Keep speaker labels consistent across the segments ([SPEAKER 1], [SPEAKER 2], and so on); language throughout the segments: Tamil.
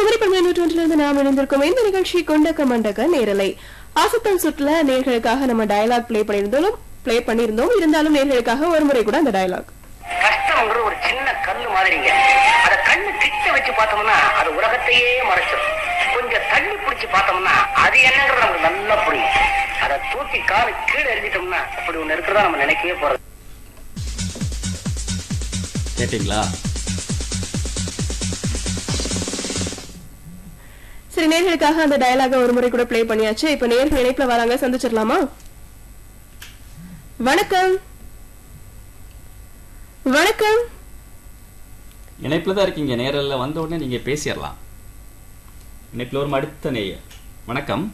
[SPEAKER 1] குமரி பண்பலை நூற்றொன்றிலிருந்து நாம் இணைந்திருக்கோம் இந்த நிகழ்ச்சி கொண்டக்க மண்டக்க நேரலை ஆசத்தம் சுற்றுல நேர்களுக்காக நம்ம டயலாக் ப்ளே பண்ணியிருந்தாலும் ப்ளே பண்ணியிருந்தோம் இருந்தாலும் நேர்களுக்காக ஒரு முறை கூட அந்த டயலாக்
[SPEAKER 2] கஷ்டம்ங்கிற ஒரு சின்ன கல்லு மாதிரிங்க அத கண்ணு கிட்ட வச்சு பார்த்தோம்னா அது உலகத்தையே மறைச்சிடும் கொஞ்சம் தண்ணி பிடிச்சு பார்த்தோம்னா அது என்னங்கிறது நமக்கு நல்லா புரியும் அதை தூக்கி காலு கீழே எறிஞ்சிட்டோம்னா அப்படி ஒண்ணு இருக்கிறதா நம்ம நினைக்கவே போறது
[SPEAKER 3] கேட்டிங்களா
[SPEAKER 1] சரி நேர்களுக்காக அந்த டயலாக ஒரு முறை கூட ப்ளே பண்ணியாச்சு இப்ப நேர்கள் இணைப்புல வராங்க சந்திச்சிடலாமா வணக்கம் வணக்கம்
[SPEAKER 3] இணைப்புல தான் இருக்கீங்க நேரில் வந்த உடனே நீங்க பேசிடலாம் இணைப்புல ஒரு அடுத்த நேயர் வணக்கம்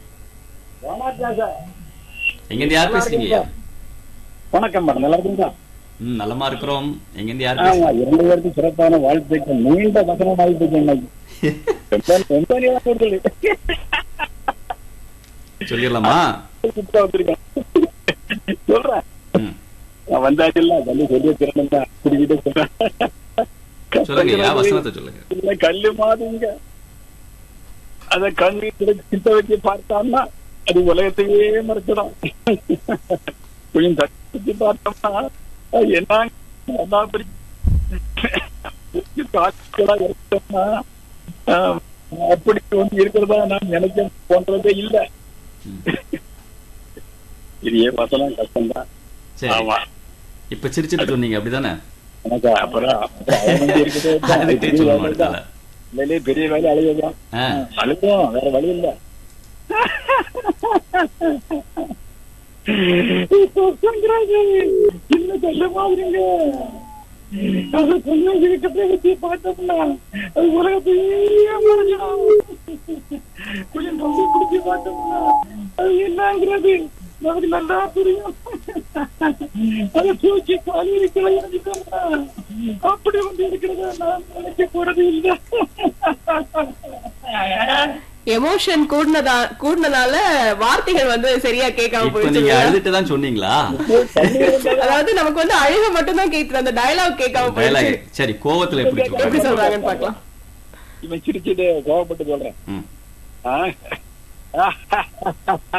[SPEAKER 3] எங்கேருந்து யார் பேசுறீங்க ஐயா?
[SPEAKER 4] வணக்கம் மேடம் நல்லா இருக்கீங்களா
[SPEAKER 3] ம் நலமா இருக்கிறோம் எங்கேருந்து யார் பேசுறீங்க
[SPEAKER 4] ஆமா இரண்டு பேருக்கும் சிறப்பான வாழ்த்துக்கள் நீண்ட வசன வாழ்த்துக்கள் இன்னைக்கு. ரொம்ப ரொம்ப நேரம் கொடுக்கல.
[SPEAKER 3] சொல்லிடலாமா
[SPEAKER 4] சுத்தா வந்திருக்கேன். சொல்றேன்
[SPEAKER 3] ம்
[SPEAKER 4] நான் வந்தாச்சு இல்ல கல்லு சொல்லிய திறன் தான் குடிக்கிட்டே சொல்றேன்
[SPEAKER 3] சொல்லுங்க ஐயா வசனத்தை சொல்லுங்க
[SPEAKER 4] இல்ல கல்லு மாதிரிங்க அத கண்ணு சித்த வச்சு பார்த்தான்னா அது உலகத்தையே மறைச்சிடும் கொஞ்சம் தட்டி வச்சு பார்த்தோம்னா அது என்ன நல்லா பிரி- காட்சிகளா இருக்கோம்னா ஆஹ், அப்படி ஒன்று இருக்கிறதா நான் நினைக்க போன்றதே இல்ல
[SPEAKER 3] ம்.
[SPEAKER 4] இது ஏன் பார்த்தலாம் கஷ்டம்தான்
[SPEAKER 3] சரி
[SPEAKER 4] ஆமா
[SPEAKER 3] இப்ப சிரிச்சிட்டு சொன்னீங்க அப்படிதானே
[SPEAKER 4] எனக்கு அப்புறம் அப்புறம் அவன் வந்து இருக்கிறதே தான். அது
[SPEAKER 3] அதுக்கிட்டே
[SPEAKER 4] பெரிய
[SPEAKER 3] சொல்லணும்
[SPEAKER 4] வேலை தான்.
[SPEAKER 3] அடுத்தால
[SPEAKER 4] உண்மையிலேயே பெரிய வேலை அழுகுதான்
[SPEAKER 3] ஆ
[SPEAKER 4] அழுகும் வேற வழி இல்ல சின்ன கல்ல மாதிரிங்க அது பொண்ணு கிட்ட வச்சு பார்த்தோம்னா அது உலகத்தையே மறைஞ்சிடும் கொஞ்சம் தம்பி பிடிச்சி பார்த்தோம்னா அது என்னங்கிறது நமக்கு நல்லா புரியும் அதை தூக்கி காலையில் கிளை இறங்கிட்டோம்னா அப்படி வந்து இருக்கிறத நான் நினைக்க போறது இல்லை
[SPEAKER 1] எமோஷன் கூடுனதா கூடுனதால வார்த்தைகள் வந்து சரியா கேட்காம
[SPEAKER 3] இப்ப நீங்க
[SPEAKER 1] போயிடுச்சு
[SPEAKER 3] அழுதுட்டு தான் சொன்னீங்களா
[SPEAKER 1] அதாவது நமக்கு வந்து அழுக மட்டும் தான் கேக்குது அந்த டயலாக் கேட்காம
[SPEAKER 3] டயலாக்
[SPEAKER 1] போயிடுச்சு
[SPEAKER 3] சரி கோவத்துல எப்படி
[SPEAKER 1] எப்படி
[SPEAKER 3] சொல்றாங்க
[SPEAKER 1] சொல்றாங்கன்னு பாக்கலாம்
[SPEAKER 4] இவன் சிரிச்சுட்டு கோவப்பட்டு சொல்றேன்
[SPEAKER 3] ம்
[SPEAKER 4] ஆ?